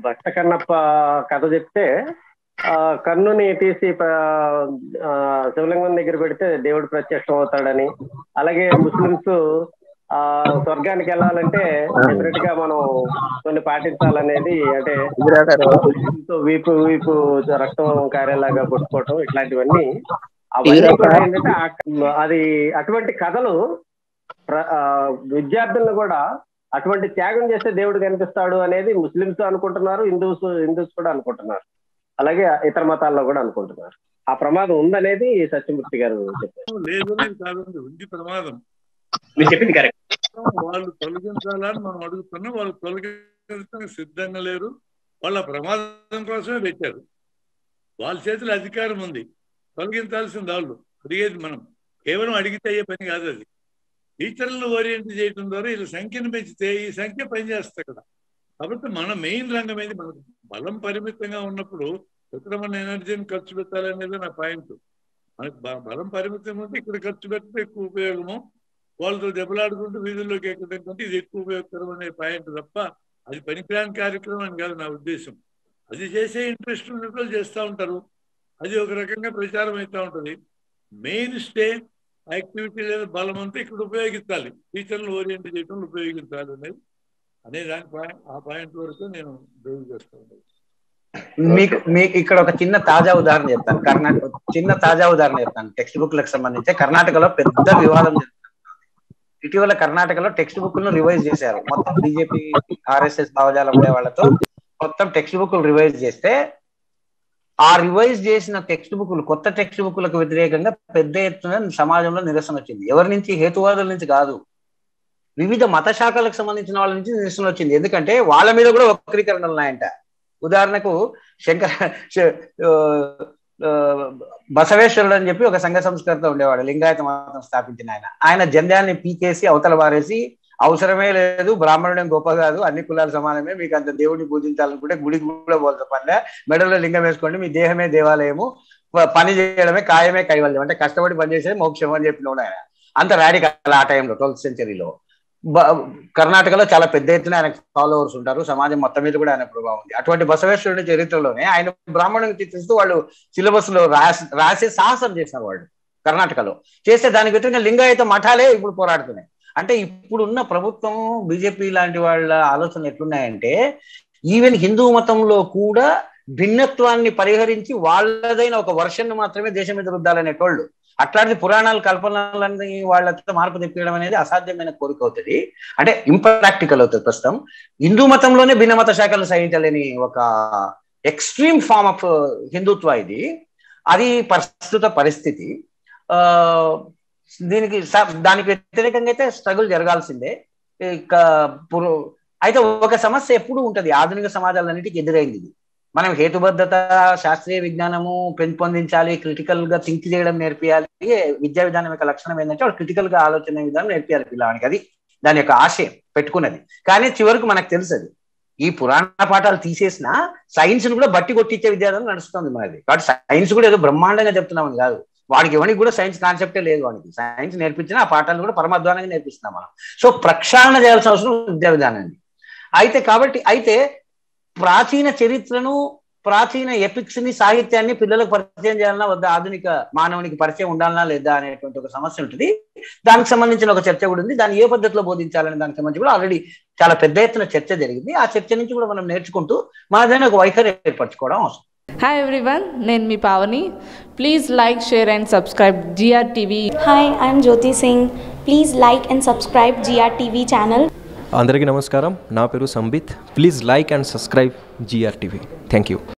భక్త కన్నప్ప కథ చెప్తే ఆ కన్నుని తీసి ప- ఆ, శివలింగం దగ్గర పెడితే దేవుడు ప్రత్యక్షం అవుతాడని అలాగే ముస్లిమ్స్ ఆ స్వర్గానికి వెళ్ళాలంటే డెఫినెట్ గా మనం కొన్ని పాటించాలనేది అంటే తో వీపు వీపు రక్తం కారేలాగా కొట్టుకోవటం ఇట్లాంటివన్నీ అవన్నీ కూడా ఏంటంటే ఆ- అది అటువంటి కథలు ప్ర- ఆ, విద్యార్థులను కూడా అటువంటి త్యాగం చేస్తే దేవుడు కనిపిస్తాడు అనేది ముస్లిమ్స్ అనుకుంటున్నారు హిందూస్ హిందూస్ కూడా అనుకుంటున్నారు అలాగే ఇతర మతాల్లో కూడా అనుకుంటున్నారు ఆ ప్రమాదం ఉందనేది సత్యమూర్తి గారు చెప్పారు లేదు అనేది కాదండి ఉంది ప్రమాదం మీరు చెప్పింది కరెక్ట్ వాళ్ళు తొలగించాలని మనం అడుగుతున్నాం వాళ్ళు తొలగించడానికి సిద్ధంగా లేరు వాళ్ళ ప్రమాదం కోసమే పెట్టారు వాళ్ళ చేతిలో అధికారం ఉంది తొలగించాల్సింది వాళ్ళు అడిగేది మనం కేవలం అడిగితే అయ్యే పని కాదు అది టీచర్లను ఓరియంట్ చేయడం ద్వారా వీళ్ళ సంఖ్యను పెంచితే ఈ సంఖ్య పనిచేస్తుంది అక్కడ కాబట్టి మన మెయిన్ రంగం ఏది మనకు బలం పరిమితంగా ఉన్నప్పుడు ఎక్కడ మన ఎనర్జీని ఖర్చు పెట్టాలనేది నా పాయింట్ మనకు బ- బలం పరిమితం ఉంటే ఇక్కడ ఖర్చు పెట్టడం ఎక్కువ ఉపయోగము వాళ్ళతో దెబ్బలాడుకుంటూ వీధుల్లోకి ఎక్కడం కంటే ఇది ఎక్కువ ఉపయోగకరం అనే పాయింట్ తప్ప అది పనికిరాని కార్యక్రమం అని కాదు నా ఉద్దేశం అది చేసే ఇంట్రెస్ట్ ఉన్న వాళ్ళు చేస్తూ ఉంటారు అది ఒక రకంగా ప్రచారం అవుతూ ఉంటుంది మెయిన్ స్టే యాక్టివిటీ లేదా బలం అంతా ఇక్కడ ఉపయోగించాలి టీచర్లు ఓరియంట్ చేయడంలో ఉపయోగించాలి అనేది అనే దాని పాయింట్ ఆ పాయింట్ వరకు నేను డ్రైవ్ చేస్తా ఉన్నాను మీకు మీకు ఇక్కడ ఒక చిన్న తాజా ఉదాహరణ చెప్తాను కర్ణాటక చిన్న తాజా ఉదాహరణ చెప్తాను టెక్స్ట్ బుక్ లకు సంబంధించి కర్ణాటకలో పెద్ద వివాదం జరుగుతుంది ఇటీవల కర్ణాటకలో టెక్స్ట్ బుక్ ను రివైజ్ చేశారు మొత్తం బీజేపీ ఆర్ఎస్ఎస్ భావజాలం ఉండే వాళ్ళతో మొత్తం టెక్స్ట్ బుక్ రివైజ్ చేస్తే ఆ రివైజ్ చేసిన టెక్స్ట్ బుక్లు కొత్త టెక్స్ట్ బుక్లకు వ్యతిరేకంగా పెద్ద ఎత్తున సమాజంలో నిరసన వచ్చింది ఎవరి నుంచి హేతువాదుల నుంచి కాదు వివిధ మత శాఖలకు సంబంధించిన వాళ్ళ నుంచి నిరసన వచ్చింది ఎందుకంటే వాళ్ళ మీద కూడా వక్రీకరణలు ఉన్నాయంట ఉదాహరణకు శంకర శ- ఆ, ఆ, బసవేశ్వరుడు అని చెప్పి ఒక సంఘ సంస్కర్త ఉండేవాడు లింగాయత మతం స్థాపించిన ఆయన ఆయన జంధ్యాన్ని పీకేసి అవతల వారేసి అవసరమే లేదు బ్రాహ్మణుడేం గొప్ప కాదు అన్ని కులాలు సమానమే మీకు అంత దేవుడిని పూజించాలనుకుంటే గుడికి కూడా పోల్త పనిలే మెడలో లింగం వేసుకోండి మీ దేహమే దేవాలయము ప- పని చేయడమే కాయమే కైవల్యం అంటే కష్టపడి పని చేసేది మోక్షం అని చెప్పినోడు ఆయన అంత రాడికల్ ఆ టైంలో ట్వెల్త్ సెంచరీలో బ- కర్ణాటకలో చాలా పెద్ద ఎత్తున ఆయన ఫాలోవర్స్ ఉంటారు సమాజం మొత్తం మీద కూడా ఆయన ప్రభావం ఉంది అటువంటి బసవేశ్వరుడి చరిత్రలోనే ఆయన బ్రాహ్మణుని చిత్రిస్తూ వాళ్ళు సిలబస్ లో రాసి రాసే సాహసం చేసిన వాళ్ళు కర్ణాటకలో చేస్తే దానికి వ్యతిరేకంగా లింగాయత మఠాలే ఇప్పుడు పోరాడుతున్నాయి అంటే ఇప్పుడున్న ప్రభుత్వం బీజేపీ లాంటి వాళ్ళ ఆలోచనలు ఎట్లున్నాయంటే ఈవెన్ హిందూ మతంలో కూడా భిన్నత్వాన్ని పరిహరించి వాళ్ళదైన ఒక వర్షన్ మాత్రమే దేశం మీద రుద్దాలనేటోళ్ళు అట్లాంటి పురాణాలు కల్పనలన్నీ వాళ్ళతో మార్పు తెప్పించడం అనేది అసాధ్యమైన కోరిక అవుతుంది అంటే ఇంప్రాక్టికల్ అవుతుంది ప్రస్తుతం హిందూ మతంలోనే భిన్న మత శాఖలు సహించలేని ఒక ఎక్స్ట్రీమ్ ఫార్మ్ ఆఫ్ హిందుత్వ ఇది అది ప్రస్తుత పరిస్థితి ఆ దీనికి స- దానికి వ్యతిరేకంగా అయితే స్ట్రగుల్ జరగాల్సిందే ఇక పురు అయితే ఒక సమస్య ఎప్పుడు ఉంటది ఆధునిక సమాజాలన్నిటికీ ఎదురైంది ఇది మనం హేతుబద్ధత శాస్త్రీయ విజ్ఞానము పెంపొందించాలి క్రిటికల్ గా థింక్ చేయడం నేర్పియాలి విద్యా విధానం యొక్క లక్షణం ఏంటంటే వాడు క్రిటికల్ గా ఆలోచన విధానం నేర్పియాలి పిల్లవానికి అది దాని యొక్క ఆశయం పెట్టుకున్నది కానీ చివరికి మనకు తెలుసు అది ఈ పురాణ పాఠాలు తీసేసిన సైన్స్ ను కూడా బట్టి కొట్టించే విద్యార్థులు నడుస్తుంది మనది కాబట్టి సైన్స్ కూడా ఏదో బ్రహ్మాండంగా చెప్తున్నామని కాదు వాడికి ఎవరికి కూడా సైన్స్ కాన్సెప్టే లేదు వాడికి సైన్స్ నేర్పించినా ఆ పాఠాలు కూడా పరమాధ్వానంగా నేర్పిస్తున్నాం మనం సో ప్రక్షాళన చేయాల్సిన అవసరం విద్యా విధానాన్ని అయితే కాబట్టి అయితే ప్రాచీన చరిత్రను ప్రాచీన ఎపిక్స్ ని సాహిత్యాన్ని పిల్లలకు పరిచయం చేయాలన్నా వద్దా ఆధునిక మానవునికి పరిచయం ఉండాలన్నా లేదా అనేటువంటి ఒక సమస్య ఉంటుంది దానికి సంబంధించిన ఒక చర్చ కూడా ఉంది దాన్ని ఏ పద్ధతిలో బోధించాలనే దానికి సంబంధించి కూడా ఆల్రెడీ చాలా పెద్ద ఎత్తున చర్చ జరిగింది ఆ చర్చ నుంచి కూడా మనం నేర్చుకుంటూ మనదైన ఒక వైఖరి ఏర్పరచుకోవడం అవసరం హాయ్ ఎవ్రీవన్ నేను మీ Pavani please like share and subscribe GR TV Hi, I'm Jyoti Singh. Please like and subscribe GRTV channel. అందరికీ నమస్కారం నా పేరు Sambit please like and subscribe GR TV thank you